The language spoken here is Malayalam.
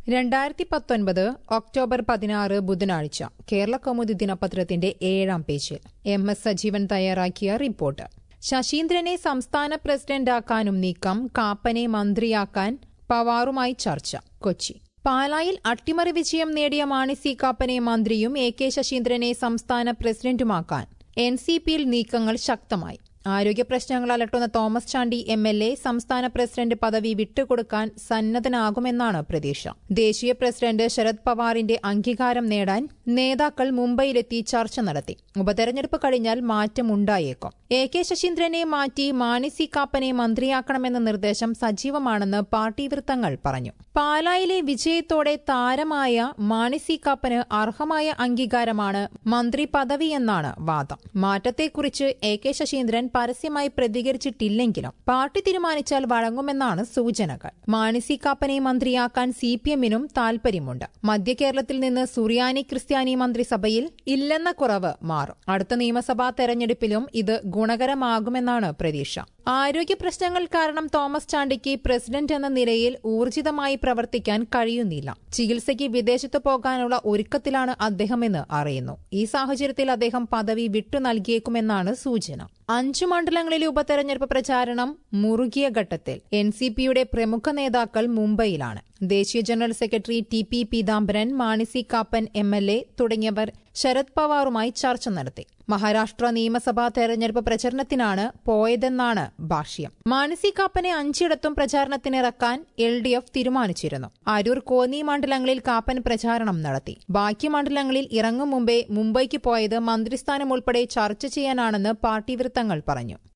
രണ്ടായിരത്തി പത്തൊൻപത് ഒക്ടോബർ പതിനാറ് ബുധനാഴ്ച കേരള കൗമുദി ദിനപത്രത്തിന്റെ ഏഴാം പേജിൽ എം എസ് സജീവൻ തയ്യാറാക്കിയ റിപ്പോർട്ട് ശശീന്ദ്രനെ സംസ്ഥാന പ്രസിഡന്റാക്കാനും നീക്കം കാപ്പനെ മന്ത്രിയാക്കാൻ പവാറുമായി ചർച്ച കൊച്ചി പാലായിൽ അട്ടിമറി വിജയം നേടിയ മാണി സി കാപ്പനെ മന്ത്രിയും എ കെ ശശീന്ദ്രനെ സംസ്ഥാന പ്രസിഡന്റുമാക്കാൻ എൻ സി പിയിൽ നീക്കങ്ങൾ ശക്തമായി ആരോഗ്യ പ്രശ്നങ്ങൾ അലട്ടുന്ന Thomas Chandy M L A സംസ്ഥാന പ്രസിഡന്റ് പദവി വിട്ടുകൊടുക്കാൻ സന്നദ്ധനാകുമെന്നാണ് പ്രതീക്ഷ ദേശീയ പ്രസിഡന്റ് ശരത് പവാറിന്റെ അംഗീകാരം നേടാൻ നേതാക്കൾ മുംബൈയിലെത്തി ചർച്ച നടത്തി ഉപതെരഞ്ഞെടുപ്പ് കഴിഞ്ഞാൽ മാറ്റമുണ്ടായേക്കും എ കെ ശശീന്ദ്രനെ മാറ്റി മാണി സി കാപ്പനെ മന്ത്രിയാക്കണമെന്ന നിർദ്ദേശം സജീവമാണെന്ന് പാർട്ടി വൃത്തങ്ങൾ പറഞ്ഞു പാലായിലെ വിജയത്തോടെ താരമായ മാണി സി കാപ്പന് അർഹമായ അംഗീകാരമാണ് മന്ത്രി പദവിയെന്നാണ് വാദം മാറ്റത്തെക്കുറിച്ച് എ കെ ശശീന്ദ്രൻ പരസ്യമായി പ്രതികരിച്ചിട്ടില്ലെങ്കിലും പാർട്ടി തീരുമാനിച്ചാൽ വഴങ്ങുമെന്നാണ് സൂചനകൾ മാണി സി കാപ്പനെ മന്ത്രിയാക്കാൻ സി പി എമ്മിനും താൽപര്യമുണ്ട് മധ്യ കേരളത്തിൽ നിന്ന് സുറിയാനി ക്രിസ്ത്യാനി മന്ത്രിസഭയിൽ ഇല്ലെന്ന കുറവ് മാറും അടുത്ത നിയമസഭാ തെരഞ്ഞെടുപ്പിലും ഇത് ഗുണകരമാകുമെന്നാണ് പ്രതീക്ഷ ആരോഗ്യ പ്രശ്നങ്ങൾ കാരണം തോമസ് ചാണ്ടിക്ക് പ്രസിഡന്റ് എന്ന നിലയിൽ ഊർജിതമായി പ്രവർത്തിക്കാൻ കഴിയുന്നില്ല ചികിത്സയ്ക്ക് വിദേശത്ത് പോകാനുള്ള ഒരുക്കത്തിലാണ് അദ്ദേഹമെന്ന് അറിയുന്നു ഈ സാഹചര്യത്തിൽ അദ്ദേഹം പദവി വിട്ടു നൽകിയേക്കുമെന്നാണ് സൂചന അഞ്ചു മണ്ഡലങ്ങളിലെ ഉപതെരഞ്ഞെടുപ്പ് പ്രചാരണം മുറുകിയ ഘട്ടത്തിൽ എൻ സി പിയുടെ പ്രമുഖ നേതാക്കൾ മുംബൈയിലാണ് ദേശീയ general secretary T P Peethambaran Mani C Kappan M L A തുടങ്ങിയവർ ശരത് പവാറുമായി ചർച്ച നടത്തി മഹാരാഷ്ട്ര നിയമസഭാ തെരഞ്ഞെടുപ്പ് പ്രചരണത്തിനാണ് പോയതെന്നാണ് ഭാഷ്യം മാനസി കാപ്പനെ അഞ്ചിടത്തും പ്രചാരണത്തിനിറക്കാൻ എൽ ഡി എഫ് തീരുമാനിച്ചിരുന്നു അരൂർ കോന്നി മണ്ഡലങ്ങളിൽ കാപ്പൻ പ്രചാരണം നടത്തി ബാക്കി മണ്ഡലങ്ങളിൽ ഇറങ്ങും മുമ്പേ മുംബൈക്ക് പോയത് മന്ത്രിസ്ഥാനം ഉൾപ്പെടെ ചർച്ച ചെയ്യാനാണെന്ന് പാർട്ടി വൃത്തങ്ങൾ പറഞ്ഞു